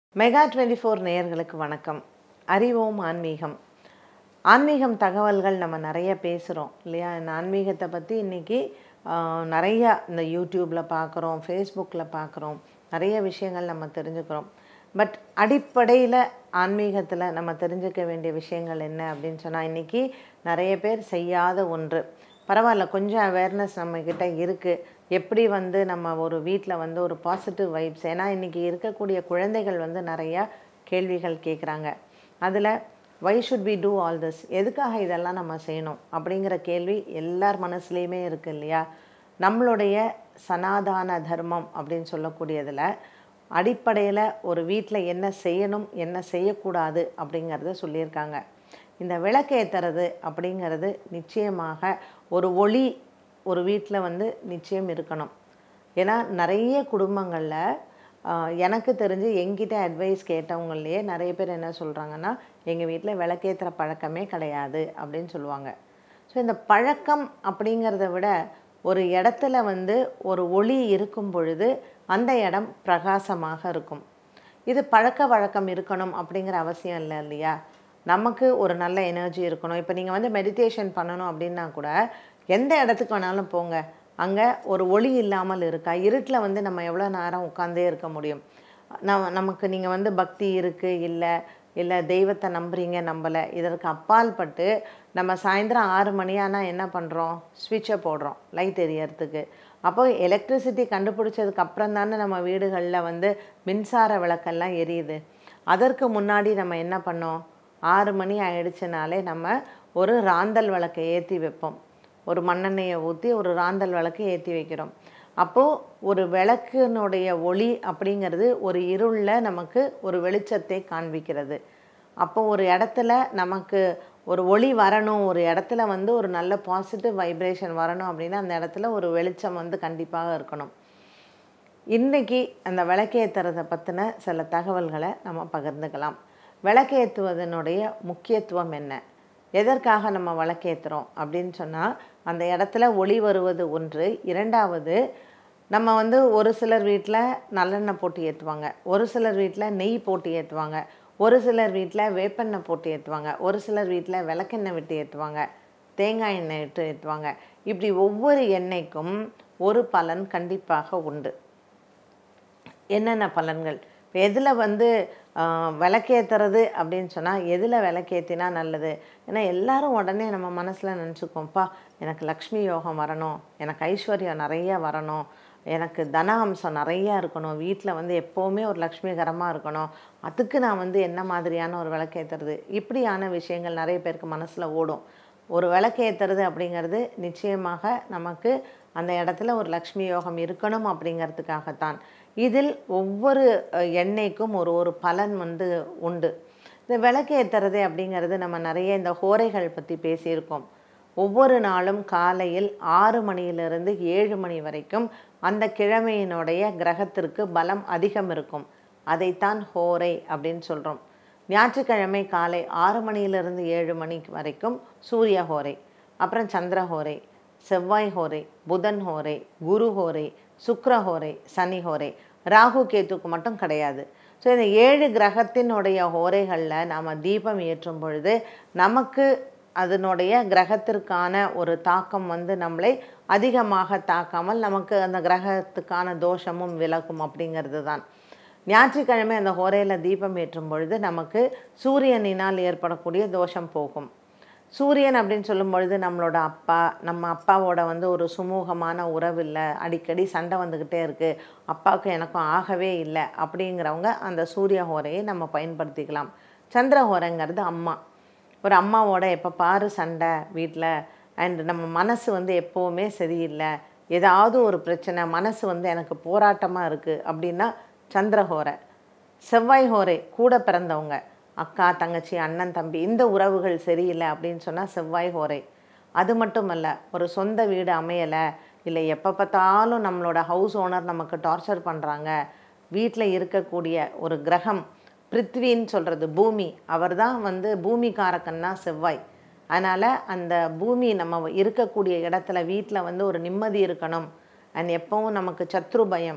mega twenty four நேயர்களுக்கு வணக்கம் அறிவோம் ஆன்மீகம் ஆன்மீகம் தகவல்கள் நம்ம நிறைய பேசுகிறோம் இல்லையா இந்த ஆன்மீகத்தை பற்றி இன்றைக்கி நிறைய இந்த யூடியூப்பில் பார்க்குறோம் ஃபேஸ்புக்கில் பார்க்குறோம் நிறைய விஷயங்கள் நம்ம தெரிஞ்சுக்கிறோம் பட் அடிப்படையில் ஆன்மீகத்தில் நம்ம தெரிஞ்சுக்க வேண்டிய விஷயங்கள் என்ன அப்படின்னு சொன்னால் இன்றைக்கி நிறைய பேர் செய்யாத ஒன்று பரவாயில்ல கொஞ்சம் அவேர்னஸ் நம்மக்கிட்ட இருக்குது எப்படி வந்து நம்ம ஒரு வீட்டில் வந்து ஒரு பாசிட்டிவ் வைப்ஸ் ஏன்னா இன்றைக்கி இருக்கக்கூடிய குழந்தைகள் வந்து நிறையா கேள்விகள் கேட்குறாங்க அதில் why should be do all this எதுக்காக இதெல்லாம் நம்ம செய்யணும் அப்படிங்கிற கேள்வி எல்லார் மனசுலேயுமே இருக்குது இல்லையா நம்மளுடைய சனாதான தர்மம் அப்படின்னு சொல்லக்கூடியதில் அடிப்படையில் ஒரு வீட்டில் என்ன செய்யணும் என்ன செய்யக்கூடாது அப்படிங்கிறத சொல்லியிருக்காங்க இந்த விளக்கேற்றுறது அப்படிங்கிறது நிச்சயமாக ஒரு ஒளி ஒரு வீட்டில் வந்து நிச்சயம் இருக்கணும் ஏன்னா நிறைய குடும்பங்களில் எனக்கு தெரிஞ்சு எங்கிட்ட அட்வைஸ் கேட்டவங்களையே நிறைய பேர் என்ன சொல்கிறாங்கன்னா எங்கள் வீட்டில் விளக்கேற்றுற பழக்கமே கிடையாது அப்படின்னு சொல்லுவாங்க ஸோ இந்த பழக்கம் அப்படிங்கிறத விட ஒரு இடத்துல வந்து ஒரு ஒளி இருக்கும் பொழுது அந்த இடம் பிரகாசமாக இருக்கும் இது பழக்க வழக்கம் இருக்கணும் அப்படிங்கிற அவசியம் இல்லை இல்லையா நமக்கு ஒரு நல்ல எனர்ஜி இருக்கணும் இப்போ நீங்கள் வந்து மெடிடேஷன் பண்ணணும் அப்படின்னா கூட எந்த இடத்துக்கு வேணாலும் போங்க அங்கே ஒரு ஒளி இல்லாமல் இருக்கா இருட்டில் வந்து நம்ம எவ்வளோ நேரம் உட்காந்தே இருக்க முடியும் நம் நமக்கு நீங்கள் வந்து பக்தி இருக்குது இல்லை இல்லை தெய்வத்தை நம்புறீங்க நம்பலை இதற்கு அப்பால் பட்டு நம்ம சாயந்தரம் ஆறு மணியானால் என்ன பண்ணுறோம் ஸ்விட்சை போடுறோம் லைட் எரியறதுக்கு அப்போ எலக்ட்ரிசிட்டி கண்டுபிடிச்சதுக்கு அப்புறம் தானே நம்ம வீடுகளில் வந்து மின்சார விளக்கெல்லாம் எரியுது அதற்கு முன்னாடி நம்ம என்ன பண்ணோம் ஆறு மணி ஆயிடுச்சுனாலே நம்ம ஒரு ராந்தல் விளக்கை ஏற்றி வைப்போம் ஒரு மண்ணெண்ணெயை ஊற்றி ஒரு ராந்தல் விளக்கு ஏற்றி வைக்கிறோம் அப்போது ஒரு விளக்கினுடைய ஒளி அப்படிங்கிறது ஒரு இருளில் நமக்கு ஒரு வெளிச்சத்தை காண்பிக்கிறது அப்போ ஒரு இடத்துல நமக்கு ஒரு ஒளி வரணும் ஒரு இடத்துல வந்து ஒரு நல்ல பாசிட்டிவ் வைப்ரேஷன் வரணும் அப்படின்னா அந்த இடத்துல ஒரு வெளிச்சம் வந்து கண்டிப்பாக இருக்கணும் இன்றைக்கி அந்த விளக்கேற்றுறதை பற்றின சில தகவல்களை நம்ம பகிர்ந்துக்கலாம் விளக்கேற்றுவதனுடைய முக்கியத்துவம் என்ன எதற்காக நம்ம விளக்கேற்றுறோம் அப்படின்னு சொன்னால் அந்த இடத்துல ஒளி வருவது ஒன்று இரண்டாவது நம்ம வந்து ஒரு சிலர் வீட்டில் நல்லெண்ணெய் போட்டு ஏற்றுவாங்க ஒரு சிலர் வீட்டில் நெய் போட்டு ஏற்றுவாங்க ஒரு சிலர் வீட்டில் வேப்பெண்ணெய் போட்டு ஏற்றுவாங்க ஒரு சிலர் வீட்டில் விளக்கெண்ணெய் விட்டு ஏற்றுவாங்க தேங்காய் எண்ணெய் விட்டு ஏற்றுவாங்க இப்படி ஒவ்வொரு எண்ணெய்க்கும் ஒரு பலன் கண்டிப்பாக உண்டு என்னென்ன பலன்கள் இப்போ எதில் வந்து விளக்கேற்றுறது அப்படின்னு சொன்னால் எதில் விளக்கேற்றினா நல்லது ஏன்னா எல்லாரும் உடனே நம்ம மனசில் நினச்சிக்கோம்ப்பா எனக்கு லக்ஷ்மி யோகம் வரணும் எனக்கு ஐஸ்வர்யம் நிறைய வரணும் எனக்கு தன அம்சம் நிறையா இருக்கணும் வீட்டில் வந்து எப்போவுமே ஒரு லக்ஷ்மிகரமாக இருக்கணும் அதுக்கு நான் வந்து என்ன மாதிரியான ஒரு விளக்கேற்றுறது இப்படியான விஷயங்கள் நிறைய பேருக்கு மனசில் ஓடும் ஒரு விளக்கேற்றுறது அப்படிங்கிறது நிச்சயமாக நமக்கு அந்த இடத்துல ஒரு லக்ஷ்மி யோகம் இருக்கணும் அப்படிங்கிறதுக்காகத்தான் இதில் ஒவ்வொரு எண்ணெய்க்கும் ஒரு ஒரு பலன் வந்து உண்டு இந்த விளக்கு ஏற்றுறது அப்படிங்கிறது நம்ம நிறைய இந்த ஹோரைகள் பற்றி பேசியிருக்கோம் ஒவ்வொரு நாளும் காலையில் ஆறு மணியிலிருந்து ஏழு மணி வரைக்கும் அந்த கிழமையினுடைய கிரகத்திற்கு பலம் அதிகம் இருக்கும் அதைத்தான் ஹோரை அப்படின்னு சொல்கிறோம் ஞாயிற்றுக்கிழமை காலை ஆறு மணியிலிருந்து ஏழு மணி வரைக்கும் சூரிய ஹோரை அப்புறம் சந்திர ஹோரை செவ்வாய் ஹோரை புதன் ஹோரை குரு ஹோரை சுக்ர ஹோரை சனி ஹோரை ராகு கேத்துக்கு மட்டும் கிடையாது ஸோ இந்த ஏழு கிரகத்தினுடைய ஹோரைகளில் நாம் தீபம் ஏற்றும் பொழுது நமக்கு அதனுடைய கிரகத்திற்கான ஒரு தாக்கம் வந்து நம்மளை அதிகமாக தாக்காமல் நமக்கு அந்த கிரகத்துக்கான தோஷமும் விலகும் அப்படிங்கிறது தான் ஞாயிற்றுக்கிழமை அந்த ஹோரையில் தீபம் ஏற்றும் பொழுது நமக்கு சூரியனினால் ஏற்படக்கூடிய தோஷம் போகும் சூரியன் அப்படின்னு சொல்லும் பொழுது நம்மளோட அப்பா நம்ம அப்பாவோட வந்து ஒரு சுமூகமான உறவு இல்லை அடிக்கடி சண்டை வந்துக்கிட்டே இருக்குது அப்பாவுக்கு எனக்கும் ஆகவே இல்லை அப்படிங்கிறவங்க அந்த சூரிய ஹோரையை நம்ம பயன்படுத்திக்கலாம் சந்திர ஹோரைங்கிறது அம்மா ஒரு அம்மாவோட எப்போ பாரு சண்டை வீட்டில் அண்ட் நம்ம மனசு வந்து எப்போவுமே சரியில்லை ஏதாவது ஒரு பிரச்சனை மனசு வந்து எனக்கு போராட்டமாக இருக்குது அப்படின்னா சந்திரஹோரை செவ்வாய் ஹோரை கூட பிறந்தவங்க அக்கா தங்கச்சி அண்ணன் தம்பி இந்த உறவுகள் சரியில்லை அப்படின்னு சொன்னால் செவ்வாய் ஹோரை அது மட்டும் அல்ல ஒரு சொந்த வீடு அமையலை இல்லை எப்போ பார்த்தாலும் நம்மளோட ஹவுஸ் ஓனர் நமக்கு டார்ச்சர் பண்ணுறாங்க வீட்டில் இருக்கக்கூடிய ஒரு கிரகம் பிருத்வின்னு சொல்கிறது பூமி அவர் தான் வந்து பூமிக்காரக்கன்னா செவ்வாய் அதனால் அந்த பூமி நம்ம இருக்கக்கூடிய இடத்துல வீட்டில் வந்து ஒரு நிம்மதி இருக்கணும் அண்ட் எப்போவும் நமக்கு சத்ரு பயம்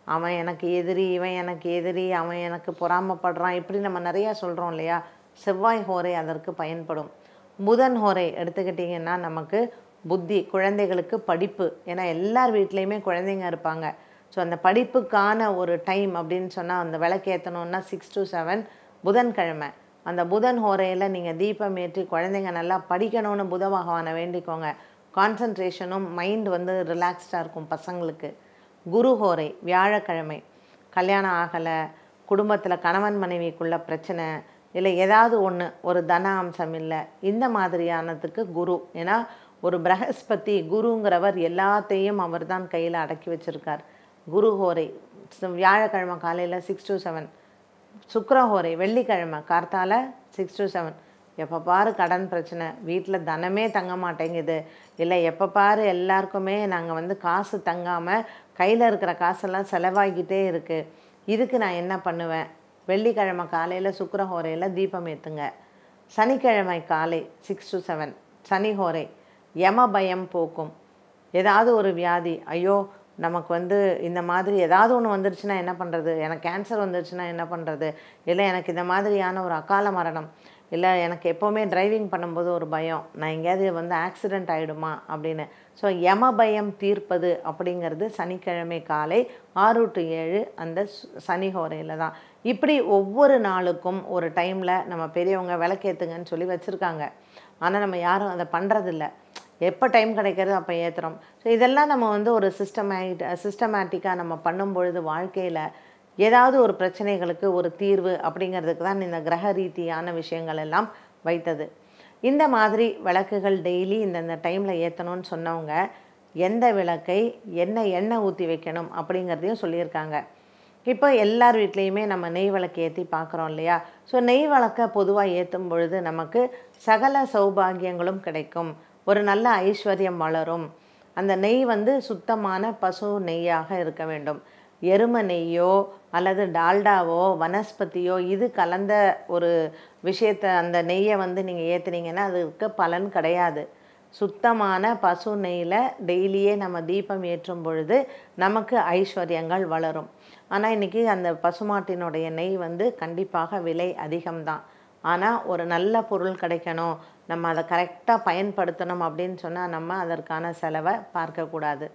அவன் எனக்கு எதிரி இவன் எனக்கு எதிரி அவன் எனக்கு பொறாமப்படுறான் இப்படி நம்ம நிறையா சொல்கிறோம் இல்லையா செவ்வாய் ஹோரை அதற்கு பயன்படும் புதன் ஹோரை எடுத்துக்கிட்டிங்கன்னா நமக்கு புத்தி குழந்தைகளுக்கு படிப்பு ஏன்னா எல்லார் வீட்லேயுமே குழந்தைங்க இருப்பாங்க ஸோ அந்த படிப்புக்கான ஒரு டைம் அப்படின்னு சொன்னால் அந்த விளக்கேற்றணுன்னா சிக்ஸ் டு செவன் புதன்கிழமை அந்த புதன் ஹோரையில் நீங்கள் தீபம் ஏற்றி குழந்தைங்க நல்லா படிக்கணும்னு புத பகவானை வேண்டிக்கோங்க கான்சன்ட்ரேஷனும் மைண்ட் வந்து ரிலாக்ஸ்டாக இருக்கும் பசங்களுக்கு குரு ஹோரை வியாழக்கிழமை கல்யாணம் ஆகலை குடும்பத்தில் கணவன் மனைவிக்குள்ள பிரச்சனை இல்லை ஏதாவது ஒன்று ஒரு தன அம்சம் இல்லை இந்த மாதிரியானதுக்கு குரு ஏன்னா ஒரு பிரகஸ்பதி குருங்கிறவர் எல்லாத்தையும் அவர் தான் கையில் அடக்கி வச்சிருக்கார் குரு ஹோரை வியாழக்கிழமை காலையில் சிக்ஸ் டு செவன் சுக்கரஹோரை வெள்ளிக்கிழமை கார்த்தால சிக்ஸ் டு செவன் எப்போ பாரு கடன் பிரச்சனை வீட்டில் தனமே தங்க மாட்டேங்குது இல்லை எப்போ பாரு எல்லாருக்குமே நாங்கள் வந்து காசு தங்காமல் கையில் இருக்கிற காசெல்லாம் செலவாகிக்கிட்டே இருக்குது இதுக்கு நான் என்ன பண்ணுவேன் வெள்ளிக்கிழமை காலையில் சுக்கரஹோரையில் தீபம் ஏற்றுங்க சனிக்கிழமை காலை சிக்ஸ் டு செவன் சனி ஹோரை யம பயம் போக்கும் ஏதாவது ஒரு வியாதி ஐயோ நமக்கு வந்து இந்த மாதிரி ஏதாவது ஒன்று வந்துருச்சுன்னா என்ன பண்ணுறது எனக்கு கேன்சர் வந்துருச்சுன்னா என்ன பண்ணுறது இல்லை எனக்கு இந்த மாதிரியான ஒரு அகால மரணம் இல்லை எனக்கு எப்போவுமே டிரைவிங் பண்ணும்போது ஒரு பயம் நான் எங்கேயாவது வந்து ஆக்சிடெண்ட் ஆகிடுமா அப்படின்னு ஸோ யம பயம் தீர்ப்பது அப்படிங்கிறது சனிக்கிழமை காலை ஆறு டு ஏழு அந்த சு- சனி ஹோரையில் தான் இப்படி ஒவ்வொரு நாளுக்கும் ஒரு டைமில் நம்ம பெரியவங்க விளக்கேற்றுங்கன்னு சொல்லி வச்சுருக்காங்க ஆனால் நம்ம யாரும் அதை பண்ணுறதில்ல எப்போ டைம் கிடைக்கிறது அப்போ ஏற்றுறோம் ஸோ இதெல்லாம் நம்ம வந்து ஒரு சிஸ்டமேட் சிஸ்டமேட்டிக்காக நம்ம பண்ணும் பொழுது வாழ்க்கையில் ஏதாவது ஒரு பிரச்சனைகளுக்கு ஒரு தீர்வு அப்படிங்கிறதுக்கு தான் இந்த கிரக ரீதியான விஷயங்கள் எல்லாம் வைத்தது இந்த மாதிரி விளக்குகள் டெய்லி இந்தந்த டைமில் ஏற்றணும்னு சொன்னவங்க எந்த விளக்கை என்ன எண்ணெய் ஊற்றி வைக்கணும் அப்படிங்கிறதையும் சொல்லியிருக்காங்க இப்போ எல்லார் வீட்லேயுமே நம்ம நெய் விளக்கு ஏற்றி பார்க்குறோம் இல்லையா ஸோ நெய் விளக்கை பொதுவாக ஏற்றும் பொழுது நமக்கு சகல சௌபாகியங்களும் கிடைக்கும் ஒரு நல்ல ஐஸ்வர்யம் வளரும் அந்த நெய் வந்து சுத்தமான பசு நெய்யாக இருக்க வேண்டும் எருமை நெய்யோ அல்லது டால்டாவோ வனஸ்பதியோ இது கலந்த ஒரு விஷயத்தை அந்த நெய்யை வந்து நீங்கள் ஏற்றுனீங்கன்னா அதுக்கு பலன் கிடையாது சுத்தமான பசு நெய்யில் டெய்லியே நம்ம தீபம் ஏற்றும் பொழுது நமக்கு ஐஸ்வர்யங்கள் வளரும் ஆனால் இன்றைக்கி அந்த பசுமாட்டினுடைய நெய் வந்து கண்டிப்பாக விலை அதிகம்தான் ஆனால் ஒரு நல்ல பொருள் கிடைக்கணும் நம்ம அதை கரெக்டாக பயன்படுத்தணும் அப்படின்னு சொன்னால் நம்ம அதற்கான செலவை பார்க்கக்கூடாது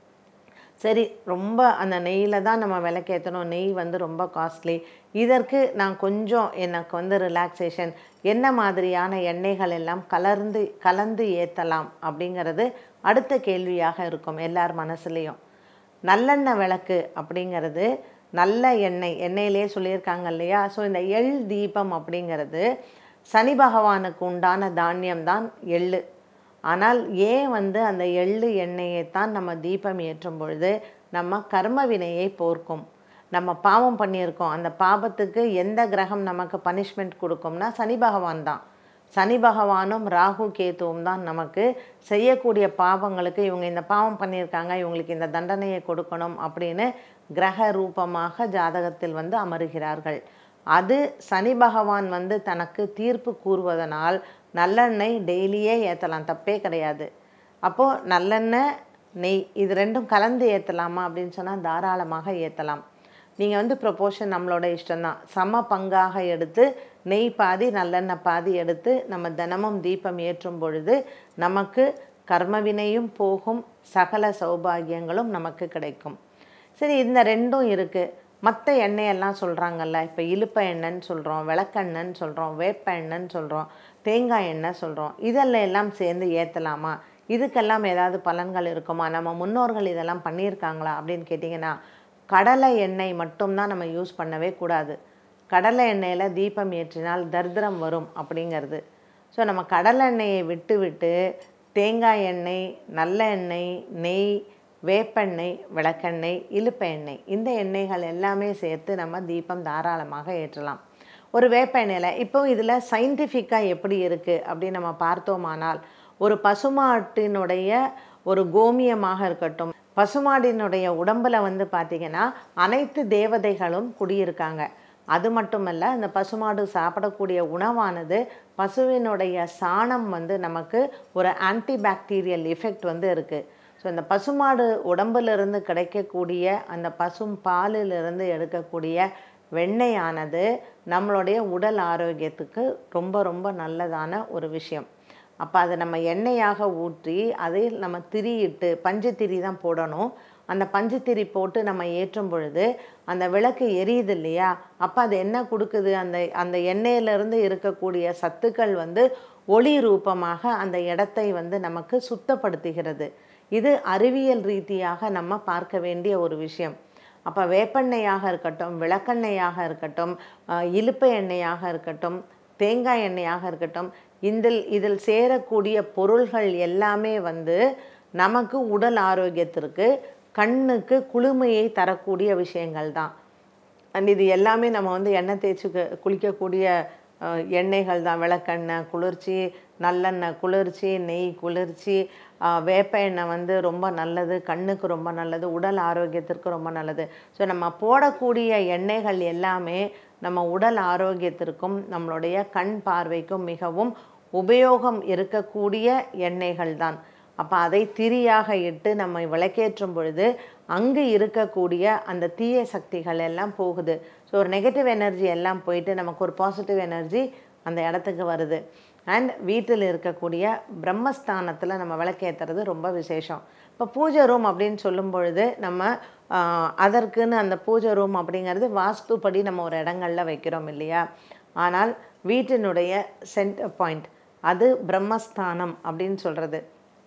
சரி ரொம்ப அந்த நெய்யில் தான் நம்ம விளக்கேற்றணும் நெய் வந்து ரொம்ப காஸ்ட்லி இதற்கு நான் கொஞ்சம் எனக்கு வந்து ரிலாக்ஸேஷன் என்ன மாதிரியான எண்ணெய்கள் எல்லாம் கலர்ந்து கலந்து ஏற்றலாம் அப்படிங்கிறது அடுத்த கேள்வியாக இருக்கும் எல்லார் மனசுலேயும் நல்லெண்ணெய் விளக்கு அப்படிங்கிறது நல்ல எண்ணெய் எண்ணெயிலே சொல்லியிருக்காங்க இல்லையா ஸோ இந்த எள் தீபம் அப்படிங்கிறது சனி பகவானுக்கு உண்டான தானியம் தான் எள்ளு ஆனால் ஏன் வந்து அந்த எள்ளு எண்ணெயை தான் நம்ம தீபம் ஏற்றும் பொழுது நம்ம கர்ம வினையை போர்க்கும் நம்ம பாவம் பண்ணியிருக்கோம் அந்த பாபத்துக்கு எந்த கிரகம் நமக்கு பனிஷ்மெண்ட் கொடுக்கும்னா சனி பகவான் தான் சனி பகவானும் ராகு கேத்துவும் தான் நமக்கு செய்யக்கூடிய பாவங்களுக்கு இவங்க இந்த பாவம் பண்ணியிருக்காங்க இவங்களுக்கு இந்த தண்டனையை கொடுக்கணும் அப்படின்னு கிரக ரூபமாக ஜாதகத்தில் வந்து அமருகிறார்கள் அது சனி பகவான் வந்து தனக்கு தீர்ப்பு கூறுவதனால் நல்லெண்ணெய் டெய்லியே ஏற்றலாம் தப்பே கிடையாது அப்போது நல்லெண்ணெய் நெய் இது ரெண்டும் கலந்து ஏற்றலாமா அப்படின்னு சொன்னால் தாராளமாக ஏற்றலாம் நீங்கள் வந்து ப்ரொபோஷன் நம்மளோட இஷ்டம்தான் சம பங்காக எடுத்து நெய் பாதி நல்லெண்ணெய் பாதி எடுத்து நம்ம தினமும் தீபம் ஏற்றும் பொழுது நமக்கு கர்மவினையும் போகும் சகல சௌபாகியங்களும் நமக்கு கிடைக்கும் சரி இந்த ரெண்டும் இருக்குது மற்ற எண்ணெயெல்லாம் சொல்கிறாங்கல்ல இப்போ இலுப்ப எண்ணெய்ன்னு சொல்கிறோம் விளக்கெண்ணெய்ன்னு சொல்கிறோம் வேப்ப எண்ணெய்ன்னு சொல்கிறோம் தேங்காய் எண்ணெய் சொல்கிறோம் இதெல்லாம் எல்லாம் சேர்ந்து ஏற்றலாமா இதுக்கெல்லாம் ஏதாவது பலன்கள் இருக்குமா நம்ம முன்னோர்கள் இதெல்லாம் பண்ணியிருக்காங்களா அப்படின்னு கேட்டிங்கன்னா கடலை எண்ணெய் மட்டும்தான் நம்ம யூஸ் பண்ணவே கூடாது கடலை எண்ணெயில் தீபம் ஏற்றினால் தரித்திரம் வரும் அப்படிங்கிறது ஸோ நம்ம கடலை எண்ணெயை விட்டு விட்டு தேங்காய் எண்ணெய் நல்ல எண்ணெய் நெய் வேப்பெண்ணெய் விளக்கெண்ணெய் இலுப்ப எண்ணெய் இந்த எண்ணெய்கள் எல்லாமே சேர்த்து நம்ம தீபம் தாராளமாக ஏற்றலாம் ஒரு வேப்ப எண்ணெயில் இப்போ இதில் சயின்டிஃபிக்காக எப்படி இருக்குது அப்படின்னு நம்ம பார்த்தோமானால் ஒரு பசுமாட்டினுடைய ஒரு கோமியமாக இருக்கட்டும் பசுமாடினுடைய உடம்புல வந்து பார்த்திங்கன்னா அனைத்து தேவதைகளும் குடியிருக்காங்க அது மட்டுமல்ல அந்த பசுமாடு சாப்பிடக்கூடிய உணவானது பசுவினுடைய சாணம் வந்து நமக்கு ஒரு ஆன்டிபாக்டீரியல் எஃபெக்ட் வந்து இருக்குது ஸோ இந்த பசுமாடு உடம்பிலிருந்து கிடைக்கக்கூடிய அந்த பசும் பாலிலிருந்து எடுக்கக்கூடிய வெண்ணெயானது நம்மளுடைய உடல் ஆரோக்கியத்துக்கு ரொம்ப ரொம்ப நல்லதான ஒரு விஷயம் அப்போ அதை நம்ம எண்ணெயாக ஊற்றி அதை நம்ம திரியிட்டு பஞ்சு திரி தான் போடணும் அந்த பஞ்சு திரி போட்டு நம்ம ஏற்றும் பொழுது அந்த விளக்கு எரியுது இல்லையா அப்போ அது என்ன கொடுக்குது அந்த அந்த எண்ணெயிலிருந்து இருக்கக்கூடிய சத்துக்கள் வந்து ஒளி ரூபமாக அந்த இடத்தை வந்து நமக்கு சுத்தப்படுத்துகிறது இது அறிவியல் ரீதியாக நம்ம பார்க்க வேண்டிய ஒரு விஷயம் அப்போ வேப்பெண்ணெயாக இருக்கட்டும் விளக்கெண்ணெயாக இருக்கட்டும் அஹ், இலுப்பை எண்ணெயாக இருக்கட்டும் தேங்காய் எண்ணெயாக இருக்கட்டும் இதில் இதில் சேரக்கூடிய பொருள்கள் எல்லாமே வந்து நமக்கு உடல் ஆரோக்கியத்திற்கு கண்ணுக்கு குளுமையை தரக்கூடிய விஷயங்கள் தான் அண்ட் இது எல்லாமே நம்ம வந்து எண்ணெய் தேய்ச்சி கு- குளிக்கக்கூடிய அஹ், எண்ணெய்கள் தான் விளக்கெண்ணெய் குளிர்ச்சி நல்லெண்ணெய் குளிர்ச்சி நெய் குளிர்ச்சி அஹ், வேப்ப எண்ணெய் வந்து ரொம்ப நல்லது கண்ணுக்கு ரொம்ப நல்லது உடல் ஆரோக்கியத்திற்கு ரொம்ப நல்லது ஸோ நம்ம போடக்கூடிய எண்ணெய்கள் எல்லாமே நம்ம உடல் ஆரோக்கியத்திற்கும் நம்மளுடைய கண் பார்வைக்கும் மிகவும் உபயோகம் இருக்கக்கூடிய எண்ணெய்கள் தான் அப்போ அதை திரியாக இட்டு நம்ம விளக்கேற்றும் பொழுது அங்கு இருக்கக்கூடிய அந்த தீய சக்திகள் எல்லாம் போகுது ஸோ ஒரு நெகட்டிவ் எனர்ஜி எல்லாம் போயிட்டு நமக்கு ஒரு பாசிட்டிவ் எனர்ஜி அந்த இடத்துக்கு வருது அண்ட் வீட்டில் இருக்கக்கூடிய பிரம்மஸ்தானத்தில் நம்ம விளக்கேற்றுறது ரொம்ப விசேஷம் இப்போ பூஜை ரூம் அப்படின்னு சொல்லும் பொழுது நம்ம ஆஹ், அதற்குன்னு அந்த பூஜை ரூம் அப்படிங்கிறது வாஸ்துப்படி நம்ம ஒரு இடங்கள்ல வைக்கிறோம் இல்லையா ஆனால் வீட்டினுடைய சென்டர் பாயிண்ட் அது பிரம்மஸ்தானம் அப்படின்னு சொல்கிறது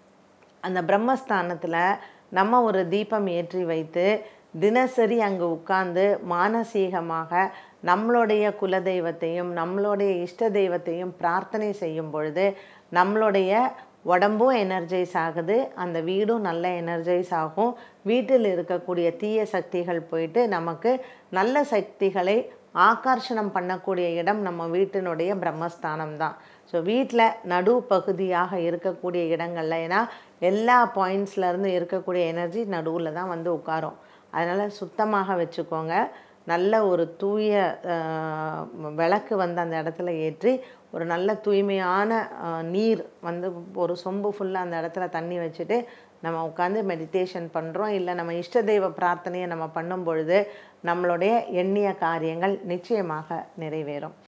அந்த பிரம்மஸ்தானத்தில் நம்ம ஒரு தீபம் ஏற்றி வைத்து தினசரி அங்கே உட்கார்ந்து மானசீகமாக நம்மளுடைய குலதெய்வத்தையும் நம்மளுடைய இஷ்ட தெய்வத்தையும் பிரார்த்தனை செய்யும் பொழுது நம்மளுடைய உடம்பும் எனர்ஜைஸ் ஆகுது அந்த வீடும் நல்ல எனர்ஜைஸ் ஆகும் வீட்டில் இருக்கக்கூடிய தீய சக்திகள் போயிட்டு நமக்கு நல்ல சக்திகளை ஆகர்ஷணம் பண்ணக்கூடிய இடம் நம்ம வீட்டினுடைய பிரம்மஸ்தானம் தான் ஸோ வீட்டில் நடு பகுதியாக இருக்கக்கூடிய இடங்கள்ல ஏன்னா எல்லா பாயிண்ட்ஸ்லேருந்து இருக்கக்கூடிய எனர்ஜி நடுவில் தான் வந்து உட்காரும் அதனால் சுத்தமாக வச்சுக்கோங்க நல்ல ஒரு தூய ஆஹ், விளக்கு வந்து அந்த இடத்துல ஏற்றி ஒரு நல்ல தூய்மையான ஆஹ், நீர் வந்து ஒரு சொம்பு ஃபுல்லாக அந்த இடத்துல தண்ணி வச்சுட்டு நம்ம உட்காந்து மெடிடேஷன் பண்ணுறோம் இல்லை நம்ம இஷ்ட தெய்வ பிரார்த்தனையை நம்ம பண்ணும் பொழுது நம்மளுடைய எண்ணிய காரியங்கள் நிச்சயமாக நிறைவேறும்